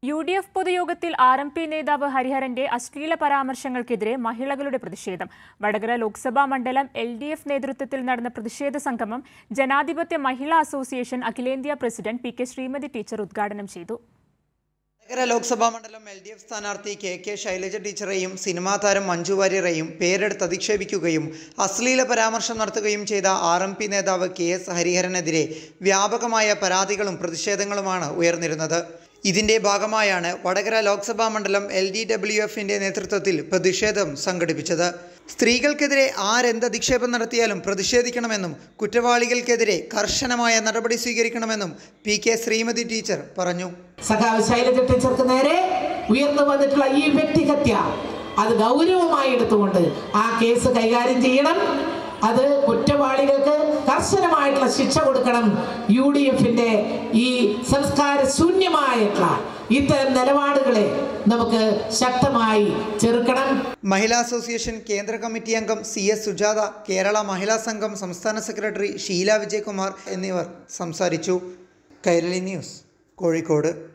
U D F പൊതുയോഗത്തിൽ R M P നേതാവ് ഹരിഹരന്റെ അശ്ലീല പരാമർശങ്ങൾക്കെതിരെ മഹിളകളുടെ പ്രതിഷേധം വടകര ലോക്സഭാ മണ്ഡലം എൽ ഡി എഫ് നേതൃത്വത്തിൽ നടന്ന പ്രതിഷേധ സംഗമം ജനാധിപത്യ മഹിളാ അസോസിയേഷൻ അഖിലേന്ത്യാ president P K Sreemathi teacher ഉദ്ഘാടനം ചെയ്തു വടകര ലോക്സഭാ മണ്ഡലം എൽ ഡി എഫ് സ്ഥാനാർത്ഥി കെ കെ ശൈലജ ടീച്ചറെയും സിനിമാ താരം മഞ്ജു വാര്യരെയും പേരെടുത്ത് അധിക്ഷേപിക്കുകയും അശ്ലീല പരാമർശം നടത്തുകയും ചെയ്ത ആർ എം പി നേതാവ് കെ എസ് ഹരിഹരനെതിരെ വ്യാപകമായ പരാതികളും പ്രതിഷേധങ്ങളുമാണ് ഉയർന്നിരുന്നത് ഇതിന്റെ ഭാഗമായാണ് വടകര ലോക്സഭാ മണ്ഡലം എൽ ഡി ഡബ്ല്യു എഫിന്റെ നേതൃത്വത്തിൽ പ്രതിഷേധം സംഘടിപ്പിച്ചത് സ്ത്രീകൾക്കെതിരെ ആരെന്ത് അധിക്ഷേപം നടത്തിയാലും പ്രതിഷേധിക്കണമെന്നും കുറ്റവാളികൾക്കെതിരെ കർശനമായ നടപടി സ്വീകരിക്കണമെന്നും പി കെ ശ്രീമതി ടീച്ചർ പറഞ്ഞു സഖാവ് ശൈലജ ടീച്ചർക്ക് നേരെ ഉയർന്നു വന്നിട്ടുള്ള ഈ വ്യക്തിഹത്യ അത് ഗൗരവമായി എടുത്തുകൊണ്ട് ആ കേസ് കൈകാര്യം ചെയ്യണം അത് കുറ്റവാളികൾക്ക് കർശനമായിട്ടുള്ള ശിക്ഷ കൊടുക്കണം യു ഡി എഫിന്റെ ഈ സംസ്കാര ശൂന്യമായിട്ടുള്ള ഇത്തരം നിലപാടുകളെ നമുക്ക് ശക്തമായി ചെറുക്കണം മഹിളാ അസോസിയേഷൻ കേന്ദ്ര കമ്മിറ്റി അംഗം സി എസ് സുജാത കേരള മഹിളാ സംഘം സംസ്ഥാന സെക്രട്ടറി ഷീല വിജയകുമാർ എന്നിവർ സംസാരിച്ചു കൈരളി ന്യൂസ് കോഴിക്കോട്